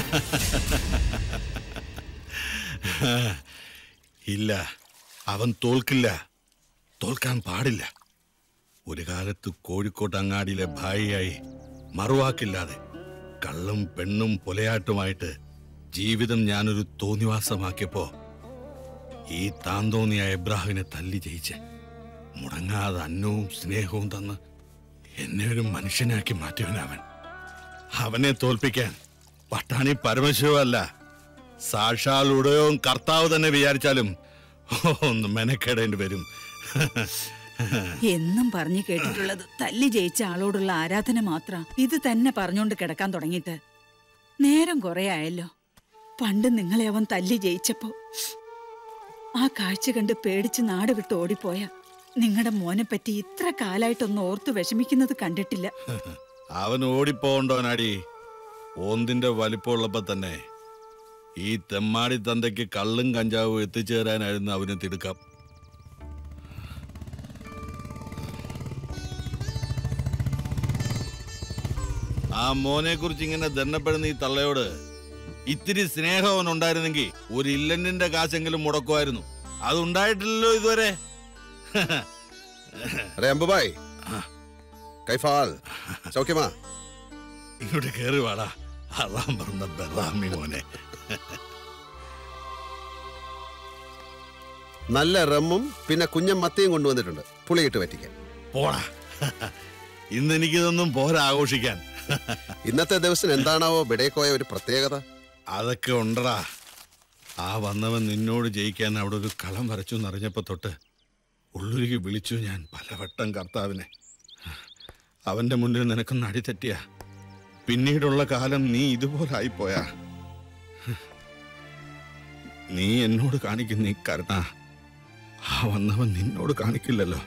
ഇല്ല അവൻ തോൽക്കില്ല തോൽക്കാൻ പാടില്ല ഒരു കാലത്ത് കോഴിക്കോട്ട് അങ്ങാടിയിലെ ഭായിയായി മറുവാക്കില്ലാതെ കള്ളും പെണ്ണും പൊലയാട്ടുമായിട്ട് ജീവിതം ഞാനൊരു തോന്നിവാസമാക്കിയപ്പോ ഈ താന്തോന്നിയ എബ്രാഹിമിനെ തല്ലി ജയിച്ച് മുടങ്ങാതെ അന്നവും സ്നേഹവും തന്ന് എന്നെ ഒരു മനുഷ്യനാക്കി മാറ്റിയവനവൻ അവനെ തോൽപ്പിക്കാൻ പട്ടാണി പരമശിവല്ല സാക്ഷാൽ ഉടയവും കർത്താവ് തന്നെ വിചാരിച്ചാലും ഒന്ന് മെനക്കേടേണ്ടി വരും എന്നും പറഞ്ഞു കേട്ടിട്ടുള്ളത് തല്ലി ജയിച്ച ആളോടുള്ള ആരാധന മാത്ര ഇത് തന്നെ പറഞ്ഞുകൊണ്ട് കിടക്കാൻ തുടങ്ങിയിട്ട് നേരം കുറെ ആയല്ലോ പണ്ട് നിങ്ങളെ അവൻ തല്ലി ജയിച്ചപ്പോ ആ കാഴ്ച കണ്ട് പേടിച്ച് നാട് വിട്ട് ഓടിപ്പോയ നിങ്ങളുടെ മോനെ പറ്റി ഇത്ര കാലായിട്ടൊന്ന് ഓർത്തു വിഷമിക്കുന്നത് കണ്ടിട്ടില്ല അവൻ ഓടിപ്പോണ്ടവനാടി ഓന്തിന്റെ വലിപ്പമുള്ളപ്പോ തന്നെ ഈ തെമ്മാടി തന്തയ്ക്ക് കള്ളും കഞ്ചാവും എത്തിച്ചേരാനായിരുന്നു അവന് തിടുക്കം ആ മോനെ കുറിച്ച് ഇങ്ങനെ ദണ്ണപ്പെടുന്ന ഈ തള്ളയോട് ഇത്തിരി സ്നേഹം അവൻ ഉണ്ടായിരുന്നെങ്കിൽ ഒരു ഇല്ലന്റിന്റെ കാശെങ്കിലും മുടക്കുമായിരുന്നു അതുണ്ടായിട്ടില്ലല്ലോ ഇതുവരെ അരെ അമ്പുബായ് കൈഫാൽ സൗഖ്യമാ ഇങ്ങോട്ട് കയറി വാടാ അറാം പറഞ്ഞ ബറാമി മോനെ നല്ല റമ്മും പിന്നെ കുഞ്ഞൻ മത്തിയും കൊണ്ടുവന്നിട്ടുണ്ട് പുളിയിട്ട് പറ്റിക്കാൻ പോടാ ഇന്ന് എനിക്കിതൊന്നും പോരാ ആഘോഷിക്കാൻ ഇന്നത്തെ ദിവസം എന്താണാവോ ബിടേക്കോയ ഒരു പ്രത്യേകത അതൊക്കെ ഉണ്ടടാ ആ വന്നവൻ നിന്നോട് ജയിക്കാൻ അവിടെ ഒരു കളം വരച്ചു എന്നറിഞ്ഞപ്പോ തൊട്ട് ഉള്ളുരുകി വിളിച്ചു ഞാൻ പലവട്ടം കർത്താവിനെ അവന്റെ മുന്നിൽ നിനക്കൊന്ന് അടിതെറ്റിയ പിന്നീടുള്ള കാലം നീ ഇതുപോലായിപ്പോയാ നീ എന്നോട് കാണിക്കുന്ന ഈ കരുണ ആ വന്നവൻ നിന്നോട് കാണിക്കില്ലല്ലോ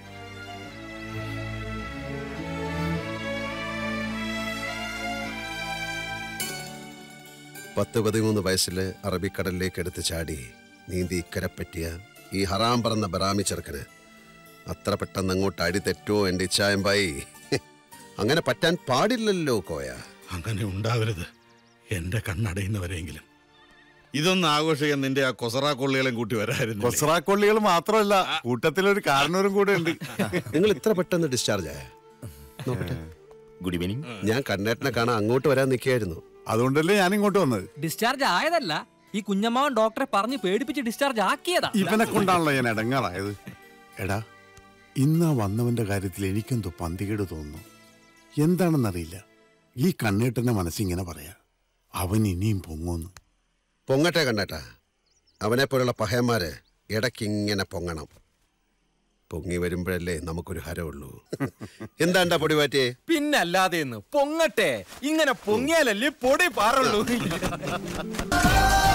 പത്ത് പതിമൂന്ന് വയസ്സിൽ അറബിക്കടലിലേക്ക് എടുത്ത് ചാടി നീന്തി ഇക്കരെ പറ്റിയ ഈ ഹറാം പറന്ന ബറാമി ചെറുക്കന് അത്ര പെട്ടെന്ന് അങ്ങോട്ട് അടി തെറ്റോ എൻ്റെ ഇച്ഛായമ്പായി അങ്ങനെ പറ്റാൻ പാടില്ലല്ലോ കോയ അങ്ങനെ ഉണ്ടാവരുത് എന്റെ കണ്ണടയുന്നവരെങ്കിലും ഇതൊന്നും ആഘോഷിക്കാൻ നിന്റെ ആ കൊസറാ കൊള്ളികളും കൂട്ടി വരായിരുന്നു കൊസ്രാക്കൊള്ളികൾ മാത്രമല്ല കൂട്ടത്തിലൊരു കാരണവരും കൂടെ ഉണ്ട് നിങ്ങൾ ഇത്ര പെട്ടെന്ന് ഡിസ്ചാർജ് ആയ നോക്കട്ടെ ഗുഡ് ഈവനിങ് ഞാൻ കണ്ണേട്ടനെ കാണാൻ അങ്ങോട്ട് വരാൻ നിൽക്കുകയായിരുന്നു അതുകൊണ്ടല്ലേ ഞാൻ ഇങ്ങോട്ട് വന്നത് ഡിസ്ചാർജ് ആയതല്ല ഈ കുഞ്ഞമ്മാവൻ ഡോക്ടറെ പറഞ്ഞ് പേടിപ്പിച്ച് ഡിസ്ചാർജ് ആക്കിയതാ ഇവനെ കൊണ്ടാണല്ലോ ഞാൻ ഇടങ്ങാറായത് എടാ ഇന്ന് ആ വന്നവന്റെ കാര്യത്തിൽ എനിക്കെന്തോ പന്തികേട് തോന്നുന്നു എന്താണെന്നറിയില്ല ഈ കണ്ണേട്ടന്റെ മനസ്സിങ്ങനെ പറയാ അവൻ ഇനിയും പൊങ്ങുന്നു പൊങ്ങട്ടെ കണ്ണേട്ടാ അവനെ പോലുള്ള പഹയന്മാര് ഇടയ്ക്കിങ്ങനെ പൊങ്ങണം പൊങ്ങി വരുമ്പോഴല്ലേ നമുക്കൊരു ഹരമുള്ളൂ എന്താണ്ടാ പൊടി മാറ്റിയേ പിന്നല്ലാതെ പൊങ്ങട്ടെ ഇങ്ങനെ പൊങ്ങിയാലല്ലേ പൊടി പാറുള്ളൂ